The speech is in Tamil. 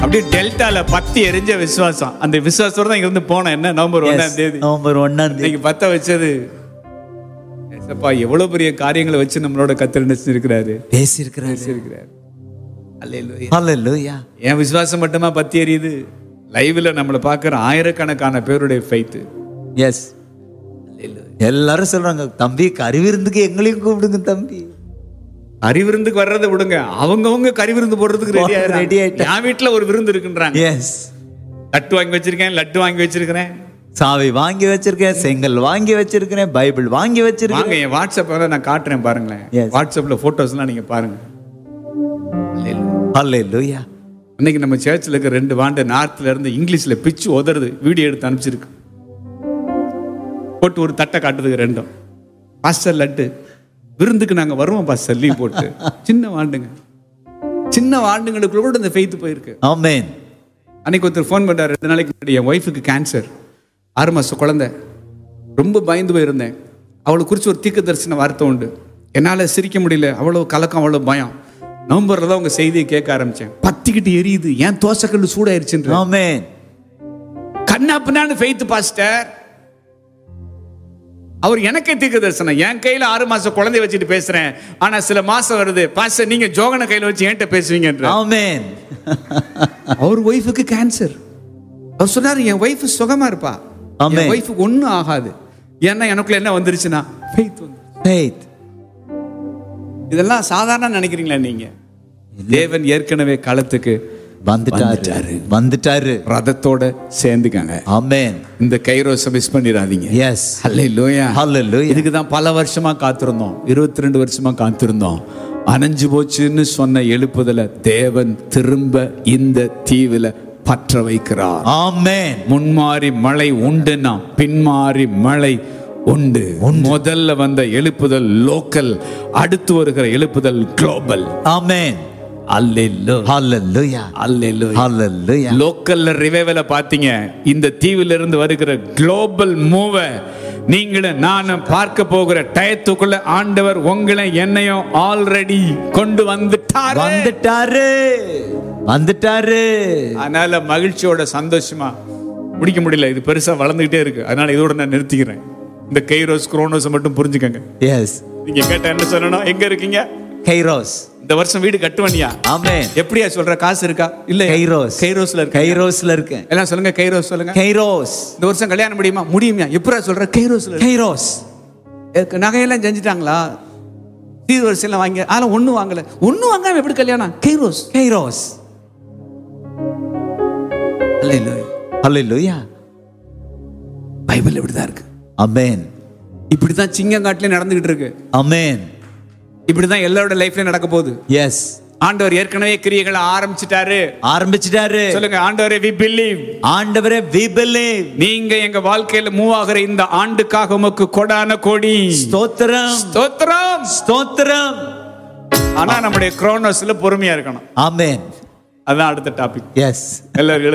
அப்படியே டெல்டால பத்தி எரிஞ்ச விசுவாசம் அந்த விசுவாசத்தோட தான் இங்கிருந்து போனேன் என்ன நவம்பர் ஒண்ணாம் தேதி நவம்பர் ஒன்னாம் தேதி இன்னைக்கு பத்த வச்சது ஏசப்பா எவ்வளவு பெரிய காரியங்களை வச்சு நம்மளோட கத்திர இருக்கிறாரு பேசியிருக்கிறாரு இருக்கிறாரு அல்லேலூயா ஹalleluya என் விசுவாசம் மட்டுமா பத்தி எரியுது லைவ்ல நம்மளை பார்க்குற ஆயிரக்கணக்கான பேருடைய ஃபைத்து எஸ் எல்லாரும் சொல்றாங்க தம்பி கருவிருந்துக்கு எங்களையும் கூப்பிடுங்க தம்பி அறிவிருந்துக்கு வர்றதை விடுங்க அவங்கவங்க கறி விருந்து போடுறதுக்கு ரெடி ready ஆயிடுறாங்க ஆயிட்டா. என் வீட்டுல ஒரு விருந்து இருக்குன்றாங்க எஸ் லட்டு வாங்கி வச்சிருக்கேன் லட்டு வாங்கி வச்சிருக்கிறேன் சாவி வாங்கி வச்சிருக்கேன் செங்கல் வாங்கி வச்சிருக்கிறேன் பைபிள் வாங்கி வச்சிருக்கேன் வாங்க என் வாட்ஸ்அப்ல நான் காட்டுறேன் பாருங்களேன் Yes. வாட்ஸ்அப்ல போட்டோஸ்லாம் நீங்க பாருங்க ஹalleluya இன்னைக்கு நம்ம சர்ச்சில் இருக்க ரெண்டு வாண்டு நார்த்ல இருந்து இங்கிலீஷ்ல பிச்சு உதறது வீடியோ எடுத்து அனுப்பிச்சிருக்கு போட்டு ஒரு தட்டை காட்டுதுக்கு ரெண்டும் பாஸ்டர் லட்டு விருந்துக்கு நாங்க வருவோம் பாஸ்டர் லீவ் போட்டு சின்ன வாண்டுங்க சின்ன வாண்டுங்களுக்குள்ள கூட இந்த ஃபெய்த் போயிருக்கு ஆமென் அன்னைக்கு ஒருத்தர் ஃபோன் பண்ணாரு ரெண்டு நாளைக்கு முன்னாடி என் ஒய்ஃபுக்கு கேன்சர் ஆறு மாசம் குழந்தை ரொம்ப பயந்து போயிருந்தேன் அவளை குறித்து ஒரு தீர்க்க தரிசன வார்த்தை உண்டு என்னால் சிரிக்க முடியல அவ்வளோ கலக்கம் அவ்வளோ பயம் நவம்பரில் தான் உங்கள் செய்தியை கேட்க ஆரம்பித்தேன் பத்திக்கிட்டு எரியுது ஏன் தோசைக்கல் சூடாயிருச்சுன்ற ஆமென் கண்ணாப்புனான்னு ஃபெய்த் பாஸ்டர் அவர் எனக்கே தீர்க்க தரிசனம் என் கையில ஆறு மாசம் குழந்தைய வச்சுட்டு பேசுறேன் ஆனா சில மாசம் வருது பாஸ்டர் நீங்க ஜோகனை கையில வச்சு என்கிட்ட பேசுவீங்கன்ற ஆமென் அவர் ஒய்ஃபுக்கு கேன்சர் அவர் சொன்னாரு என் ஒய்ஃப் சுகமா இருப்பா ஆமென். என் ஒய்ஃபுக்கு ஒன்றும் ஆகாது ஏன்னா எனக்குள்ள என்ன வந்துருச்சுன்னா faith வந்து faith இதெல்லாம் சாதாரண நினைக்கிறீங்களா நீங்க தேவன் ஏற்கனவே களத்துக்கு வந்துட்டாரு வந்துட்டாரு ரதத்தோட சேர்ந்துக்காங்க ஆமென் இந்த கைரோஸை மிஸ் பண்ணிடாதீங்க எஸ் ஹalleluya ஹalleluya இதுக்கு தான் பல வருஷமா காத்திருந்தோம் இருபத்தி ரெண்டு வருஷமா காத்திருந்தோம் அணைஞ்சு போச்சுன்னு சொன்ன எழுப்புதல தேவன் திரும்ப இந்த தீவுல பற்ற வைக்கிறார் ஆமென் முன்மாறி மழை உண்டுனா பின்மாறி மழை உண்டு முதல்ல வந்த எழுப்புதல் லோக்கல் அடுத்து வருகிற எழுப்புதல் குளோபல் ஆமென் அல்லேலோ ஹalleluya அல்லேலோ ஹalleluya லோக்கல்ல ரிவைவல பாத்தீங்க இந்த தீவில இருந்து வருகிற குளோபல் மூவ நீங்களும் நானும் பார்க்க போகிற டயத்துக்குள்ள ஆண்டவர் உங்களை என்னையும் ஆல்ரெடி கொண்டு வந்துட்டார் வந்துட்டாரு வந்துட்டாரு அதனால மகிழ்ச்சியோட சந்தோஷமா முடிக்க முடியல இது பெருசா வளர்ந்துகிட்டே இருக்கு அதனால இதோட நான் நிறுத்திக்கிறேன் இந்த கைரோஸ் குரோனோஸ் மட்டும் புரிஞ்சுக்கங்க எஸ் நீங்க கேட்ட என்ன சொல்லணும் எங்க இருக்கீங்க கைரோஸ் இந்த வருஷம் வீடு கட்டுவனியா ஆமென் எப்படியா சொல்ற காசு இருக்கா இல்ல கைரோஸ் கைரோஸ்ல இருக்கு கைரோஸ்ல இருக்கேன் எல்லாம் சொல்லுங்க கைரோஸ் சொல்லுங்க கைரோஸ் இந்த வருஷம் கல்யாணம் முடியுமா முடியுமா எப்படா சொல்ற கைரோஸ்ல இருக்கு. கைரோஸ் எனக்கு நகையெல்லாம் செஞ்சுட்டாங்களா சீர் வரிசையெல்லாம் வாங்கி அதெல்லாம் ஒண்ணும் வாங்கல ஒண்ணும் வாங்காம எப்படி கல்யாணம் கைரோஸ் கைரோஸ் ஹalleluya பைபிள் இப்படிதான் இருக்கு ஆமென் இப்படிதான் சிங்கங்காட்டிலே நடந்துகிட்டு இருக்கு ஆமென் இப்படிதான் எல்லாரோட லைஃப்லயும் நடக்க போகுது எஸ் ஆண்டவர் ஏற்கனவே கிரியைகளை ஆரம்பிச்சிட்டாரு ஆரம்பிச்சிட்டாரு சொல்லுங்க ஆண்டவரே வி பிலீவ் ஆண்டவரே we believe நீங்க எங்க வாழ்க்கையில மூவ் ஆகிற இந்த ஆண்டுக்காக உமக்கு கொடான கோடி ஸ்தோத்திரம் ஸ்தோத்திரம் ஸ்தோத்திரம் ஆனா நம்முடைய குரோனோஸ்ல பொறுமையா இருக்கணும் ஆமென் அதான் அடுத்த டாபிக் எஸ் எல்லாரும்